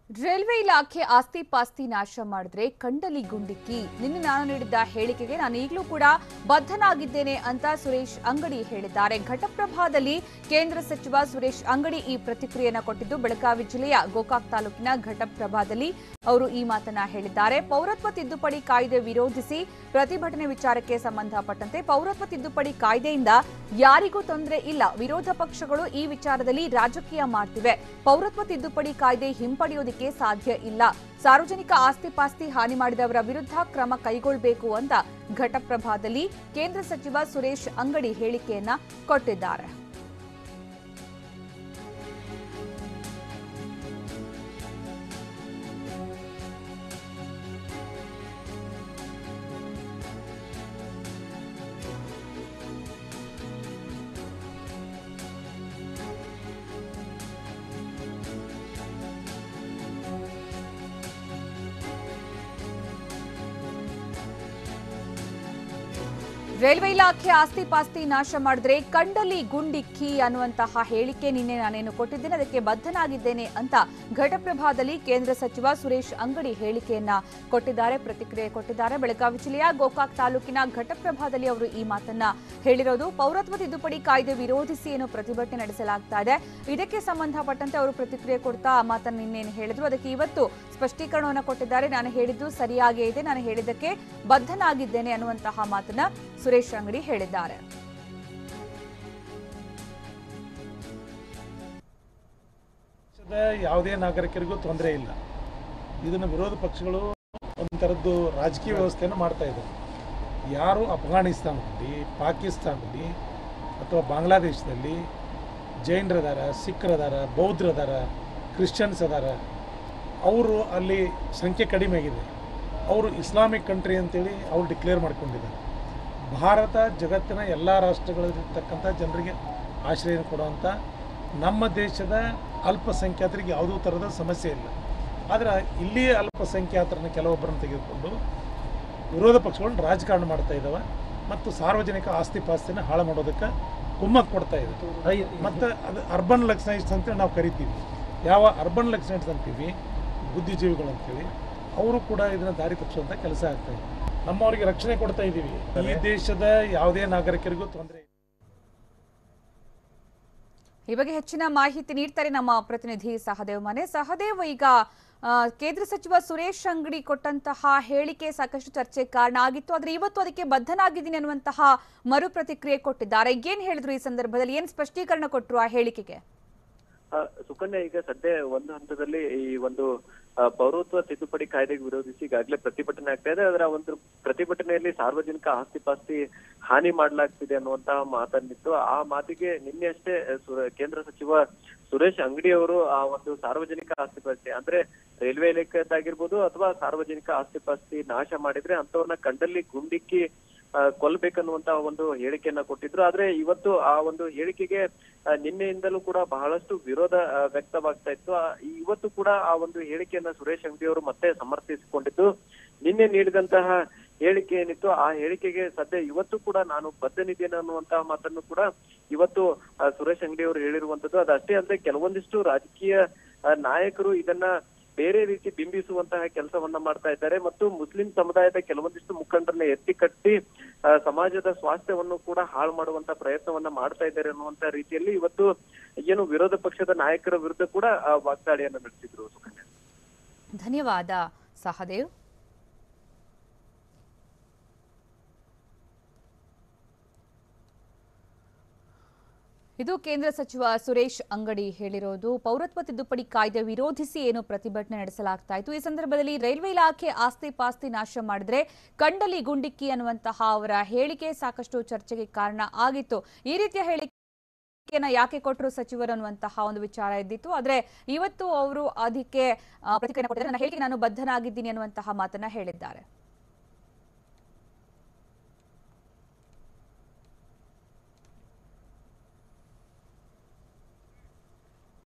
railway ಇಲಾಖೆ ಆಸ್ತಿ ಪಾಸ್ತಿ ನಾಶ ಮಾಡಿದ್ರೆ ಕಂಡಲಿ ಗುಂಡಿಕ್ಕಿ ನಿನ್ನೆ ನಾನು ನೀಡಿದ್ದ ಹೇಳಿಕೆಗೆ ನಾನು ಈಗಲೂ ಕೂಡ ಬದ್ಧನಾಗಿದ್ದೇನೆ ಅಂತ ಸುರೇಶ್ ಅಂಗಡಿ ಹೇಳಿದ್ದಾರೆ ಘಟಪ್ರಭಾದಲ್ಲಿ ಕೇಂದ್ರ ಸಚಿವ ಸುರೇಶ್ ಅಂಗಡಿ ಈ ಪ್ರತಿಕ್ರಿಯೆಯನ್ನು ಕೊಟ್ಟಿದ್ದು ಬೆಳಗಾವಿ ಜಿಲ್ಲೆಯ ಗೋಕಾಕ್ ತಾಲೂಕಿನ ಘಟಪ್ರಭಾದಲ್ಲಿ ಅವರು ಈ ಮಾತನ್ನ ಹೇಳಿದ್ದಾರೆ ಪೌರತ್ವ ತಿದ್ದುಪಡಿ ಕಾಯ್ದೆ ವಿರೋಧಿಸಿ ಪ್ರತಿಭಟನೆ ವಿಚಾರಕ್ಕೆ ಸಂಬಂಧಪಟ್ಟಂತೆ ಪೌರತ್ವ ತಿದ್ದುಪಡಿ ಕಾಯ್ದೆಯಿಂದ ಯಾರಿಗೂ ತೊಂದರೆ ಇಲ್ಲ ವಿರೋಧ ಪಕ್ಷಗಳು ಈ ವಿಚಾರದಲ್ಲಿ ರಾಜಕೀಯ ಮಾಡ್ತಿವೆ ಪೌರತ್ವ ತಿದ್ದುಪಡಿ ಕಾಯ್ದೆ ಹಿಂಪಡೆಯೋದಕ್ಕೆ ಸಾಧ್ಯ ಇಲ್ಲ ಸಾರ್ವಜನಿಕ ಆಸ್ತಿ ಪಾಸ್ತಿ ಹಾನಿ ಮಾಡಿದವರ ವಿರುದ್ಧ ಕ್ರಮ ಕೈಗೊಳ್ಳಬೇಕು ಅಂತ ಘಟಪ್ರಭಾದಲ್ಲಿ ಕೇಂದ್ರ ಸಚಿವ ಸುರೇಶ್ ಅಂಗಡಿ ಹೇಳಿಕೆಯನ್ನ ಕೊಟ್ಟಿದ್ದಾರೆ ರೈಲ್ವೆ ಇಲಾಖೆ ಆಸ್ತಿ ಪಾಸ್ತಿ ನಾಶ ಮಾಡಿದ್ರೆ ಕಂಡಲಿ ಗುಂಡಿಕ್ಕಿ ಅನ್ನುವಂತಹ ಹೇಳಿಕೆ ನಿನ್ನೆ ನಾನೇನು ಕೊಟ್ಟಿದ್ದೇನೆ ಅದಕ್ಕೆ ಬದ್ಧನಾಗಿದ್ದೇನೆ ಅಂತ ಘಟಪ್ರಭಾದಲ್ಲಿ ಕೇಂದ್ರ ಸಚಿವ ಸುರೇಶ್ ಅಂಗಡಿ ಹೇಳಿಕೆಯನ್ನ ಕೊಟ್ಟಿದ್ದಾರೆ ಪ್ರತಿಕ್ರಿಯೆ ಕೊಟ್ಟಿದ್ದಾರೆ ಬೆಳಗಾವಿ ಜಿಲ್ಲೆಯ ಗೋಕಾಕ್ ತಾಲೂಕಿನ ಘಟಪ್ರಭಾದಲ್ಲಿ ಅವರು ಈ ಮಾತನ್ನ ಹೇಳಿರೋದು ಪೌರತ್ವ ತಿದ್ದುಪಡಿ ಕಾಯ್ದೆ ವಿರೋಧಿಸಿ ಏನು ಪ್ರತಿಭಟನೆ ನಡೆಸಲಾಗ್ತಾ ಇದೆ ಇದಕ್ಕೆ ಸಂಬಂಧಪಟ್ಟಂತೆ ಅವರು ಪ್ರತಿಕ್ರಿಯೆ ಕೊಡ್ತಾ ಆ ಮಾತನ್ನ ನಿನ್ನೇನು ಹೇಳಿದ್ರು ಅದಕ್ಕೆ ಇವತ್ತು ಸ್ಪಷ್ಟೀಕರಣವನ್ನು ಕೊಟ್ಟಿದ್ದಾರೆ ನಾನು ಹೇಳಿದ್ದು ಸರಿಯಾಗೇ ಇದೆ ನಾನು ಹೇಳಿದ್ದಕ್ಕೆ ಬದ್ಧನಾಗಿದ್ದೇನೆ ಅನ್ನುವಂತಹ ಮಾತನ್ನ ಸುರೇಶ್ ಅಂಗಡಿ ಹೇಳಿದ್ದಾರೆ ದೇಶದ ಯಾವುದೇ ನಾಗರಿಕರಿಗೂ ತೊಂದರೆ ಇಲ್ಲ ಇದನ್ನು ವಿರೋಧ ಪಕ್ಷಗಳು ಒಂಥರದ್ದು ರಾಜಕೀಯ ವ್ಯವಸ್ಥೆಯನ್ನು ಮಾಡ್ತಾ ಇದ್ದಾರೆ ಯಾರು ಅಫ್ಘಾನಿಸ್ತಾನದಲ್ಲಿ ಪಾಕಿಸ್ತಾನದಲ್ಲಿ ಅಥವಾ ಬಾಂಗ್ಲಾದೇಶದಲ್ಲಿ ಜೈನರದಾರ ಸಿಖ್ರದಾರ ಬೌದ್ಧರದಾರ ಕ್ರಿಶ್ಚಿಯನ್ಸ್ ಅದಾರ ಅವರು ಅಲ್ಲಿ ಸಂಖ್ಯೆ ಕಡಿಮೆ ಆಗಿದೆ ಅವರು ಇಸ್ಲಾಮಿಕ್ ಕಂಟ್ರಿ ಅಂತೇಳಿ ಅವ್ರು ಡಿಕ್ಲೇರ್ ಮಾಡ್ಕೊಂಡಿದ್ದಾರೆ ಭಾರತ ಜಗತ್ತಿನ ಎಲ್ಲ ರಾಷ್ಟ್ರಗಳಲ್ಲಿರ್ತಕ್ಕಂಥ ಜನರಿಗೆ ಆಶ್ರಯ ಕೊಡುವಂಥ ನಮ್ಮ ದೇಶದ ಅಲ್ಪಸಂಖ್ಯಾತರಿಗೆ ಯಾವುದೂ ಥರದ ಸಮಸ್ಯೆ ಇಲ್ಲ ಆದರೆ ಇಲ್ಲಿಯೇ ಅಲ್ಪಸಂಖ್ಯಾತರನ್ನ ಕೆಲವೊಬ್ಬರನ್ನು ತೆಗೆದುಕೊಂಡು ವಿರೋಧ ಪಕ್ಷಗಳು ರಾಜಕಾರಣ ಮಾಡ್ತಾ ಇದ್ದಾವೆ ಮತ್ತು ಸಾರ್ವಜನಿಕ ಆಸ್ತಿ ಪಾಸ್ತಿನ ಹಾಳು ಮಾಡೋದಕ್ಕೆ ಕುಮ್ಮಕ್ಕು ಕೊಡ್ತಾ ಇದೆ ಮತ್ತು ಅದು ಅರ್ಬನ್ ಲಕ್ಸನೈಟ್ಸ್ ಅಂತೇಳಿ ನಾವು ಕರಿತೀವಿ ಯಾವ ಅರ್ಬನ್ ಲಕ್ಸನೈಟ್ಸ್ ಅಂತೀವಿ ಬುದ್ಧಿಜೀವಿಗಳು ಅಂತೇಳಿ ಅವರು ಕೂಡ ಇದನ್ನ ದಾರಿ ತಪ್ಪಿಸುವಂಥ ಕೆಲಸ ಆಗ್ತಾ ಇದೆ ನಮ್ಮವರಿಗೆ ರಕ್ಷಣೆ ಕೊಡ್ತಾ ಇದ್ದೀವಿ ಈ ದೇಶದ ಯಾವುದೇ ನಾಗರಿಕರಿಗೂ ತೊಂದರೆ ಇಲ್ಲ ಈ ಬಗ್ಗೆ ಹೆಚ್ಚಿನ ಮಾಹಿತಿ ನೀಡ್ತಾರೆ ನಮ್ಮ ಪ್ರತಿನಿಧಿ ಸಹದೇವ್ ಮನೆ ಸಹದೇವ್ ಈಗ ಆ, ಕೇಂದ್ರ ಸಚಿವ ಸುರೇಶ್ ಅಂಗಡಿ ಕೊಟ್ಟಂತಹ ಹೇಳಿಕೆ ಸಾಕಷ್ಟು ಚರ್ಚೆ ಕಾರಣ ಆಗಿತ್ತು ಆದ್ರೆ ಇವತ್ತು ಅದಕ್ಕೆ ಬದ್ಧನಾಗಿದ್ದೀನಿ ಅನ್ನುವಂತಹ ಮರು ಪ್ರತಿಕ್ರಿಯೆ ಕೊಟ್ಟಿದ್ದಾರೆ ಏನ್ ಹೇಳಿದ್ರು ಈ ಸಂದರ್ಭದಲ್ಲಿ ಏನ್ ಸ್ಪಷ್ಟೀಕರಣ ಕೊಟ್ಟರು ಆ ಹೇಳಿಕೆಗೆ ಆ, ಸುಕನ್ಯಾ ಈಗ ಸದ್ಯ ಒಂದು ಹಂತದಲ್ಲಿ ಈ ಒಂದು ಆ, ಪೌರತ್ವ ತಿದ್ದುಪಡಿ ಕಾಯ್ದೆಗೆ ವಿರೋಧಿಸಿ ಈಗಾಗಲೇ ಪ್ರತಿಭಟನೆ ಆಗ್ತಾ ಇದೆ ಅದರ ಒಂದು ಪ್ರತಿಭಟನೆಯಲ್ಲಿ ಸಾರ್ವಜನಿಕ ಆಸ್ತಿ ಪಾಸ್ತಿ ಹಾನಿ ಮಾಡಲಾಗ್ತಿದೆ ಅನ್ನುವಂತಹ ಮಾತನ್ನಿತ್ತು ಆ ಮಾತಿಗೆ ನಿನ್ನೆ ಅಷ್ಟೇ ಸು- ಕೇಂದ್ರ ಸಚಿವ ಸುರೇಶ್ ಅಂಗಡಿ ಅವರು ಆ ಒಂದು ಸಾರ್ವಜನಿಕ ಆಸ್ತಿ ಪಾಸ್ತಿ ಅಂದ್ರೆ ರೈಲ್ವೆ ಇಲಾಖೆದಾಗಿರ್ಬೋದು ಅಥವಾ ಸಾರ್ವಜನಿಕ ಆಸ್ತಿ ಪಾಸ್ತಿ ನಾಶ ಮಾಡಿದ್ರೆ ಅಂತವನ್ನ ಕಂಡಲ್ಲಿ ಗುಂಡಿಕ್ಕಿ ಆ, ಕೊಲ್ಬೇಕನ್ನುವಂತಹ ಒಂದು ಹೇಳಿಕೆಯನ್ನ ಕೊಟ್ಟಿದ್ರು ಆದ್ರೆ ಇವತ್ತು ಆ ಒಂದು ಹೇಳಿಕೆಗೆ ಆ, ನಿನ್ನೆಯಿಂದಲೂ ಕೂಡ ಬಹಳಷ್ಟು ವಿರೋಧ ಆ, ವ್ಯಕ್ತವಾಗ್ತಾ ಇತ್ತು ಆ, ಇವತ್ತು ಕೂಡ ಆ ಒಂದು ಹೇಳಿಕೆಯನ್ನ ಸುರೇಶ್ ಅಂಗಡಿ ಅವರು ಮತ್ತೆ ಸಮರ್ಥಿಸಿಕೊಂಡಿದ್ದು ನಿನ್ನೆ ನೀಡಿದಂತಹ ಹೇಳಿಕೆ ಏನಿತ್ತು ಆ ಹೇಳಿಕೆಗೆ ಸದ್ಯ ಇವತ್ತು ಕೂಡ ನಾನು ಬದ್ಧನಿದ್ದೇನೆ ಅನ್ನುವಂತಹ ಮಾತನ್ನು ಕೂಡ ಇವತ್ತು ಆ, ಸುರೇಶ್ ಅಂಗಡಿ ಅವರು ಹೇಳಿರುವಂತದ್ದು ಅದಷ್ಟೇ ಅಲ್ಲದೆ ಕೆಲವೊಂದಿಷ್ಟು ರಾಜಕೀಯ ಆ, ನಾಯಕರು ಇದನ್ನ ಬೇರೆ ರೀತಿ ಬಿಂಬಿಸುವಂತಹ ಕೆಲಸವನ್ನ ಮಾಡ್ತಾ ಇದ್ದಾರೆ ಮತ್ತು ಮುಸ್ಲಿಂ ಸಮುದಾಯದ ಕೆಲವೊಂದಿಷ್ಟು ಮುಖಂಡರನ್ನ ಎತ್ತಿ ಕಟ್ಟಿ ಆ, ಸಮಾಜದ ಸ್ವಾಸ್ಥ್ಯವನ್ನು ಕೂಡ ಹಾಳು ಮಾಡುವಂತ ಪ್ರಯತ್ನವನ್ನ ಮಾಡ್ತಾ ಇದ್ದಾರೆ ಅನ್ನುವಂತ ರೀತಿಯಲ್ಲಿ ಇವತ್ತು ಏನು ವಿರೋಧ ಪಕ್ಷದ ನಾಯಕರ ವಿರುದ್ಧ ಕೂಡ ಆ, ವಾಗ್ದಾಳಿಯನ್ನ ನಡೆಸಿದ್ರು ಸುಕನ್ಯಾ ಧನ್ಯವಾದ ಸಹದೇವ್ ಇದು ಕೇಂದ್ರ ಸಚಿವ ಸುರೇಶ್ ಅಂಗಡಿ ಹೇಳಿರೋದು ಪೌರತ್ವ ತಿದ್ದುಪಡಿ ಕಾಯ್ದೆ ವಿರೋಧಿಸಿ ಏನು ಪ್ರತಿಭಟನೆ ನಡೆಸಲಾಗ್ತಾ ಇತ್ತು ಈ ಸಂದರ್ಭದಲ್ಲಿ ರೈಲ್ವೆ ಇಲಾಖೆ ಆಸ್ತಿ ಪಾಸ್ತಿ ನಾಶ ಮಾಡಿದ್ರೆ ಕಂಡಲಿ ಗುಂಡಿಕ್ಕಿ ಅನ್ನುವಂತಹ ಅವರ ಹೇಳಿಕೆ ಸಾಕಷ್ಟು ಚರ್ಚೆಗೆ ಕಾರಣ ಆಗಿತ್ತು ಈ ರೀತಿಯ ಹೇಳಿಕೆಯನ್ನ ಯಾಕೆ ಕೊಟ್ಟರು ಸಚಿವರು ಅನ್ನುವಂತಹ ಒಂದು ವಿಚಾರ ಇದ್ದಿತ್ತು ಆದ್ರೆ ಇವತ್ತು ಅವರು ಅದಕ್ಕೆ ಆ, ಪ್ರತಿಕ್ರಿಯೆ ಕೊಟ್ಟಿದ್ದಾರೆ ನನ್ನ ಹೇಳಿಕೆ ನಾನು ಬದ್ಧನಾಗಿದ್ದೀನಿ ಅನ್ನುವಂತಹ ಮಾತನ್ನ ಹೇಳಿದ್ದಾರೆ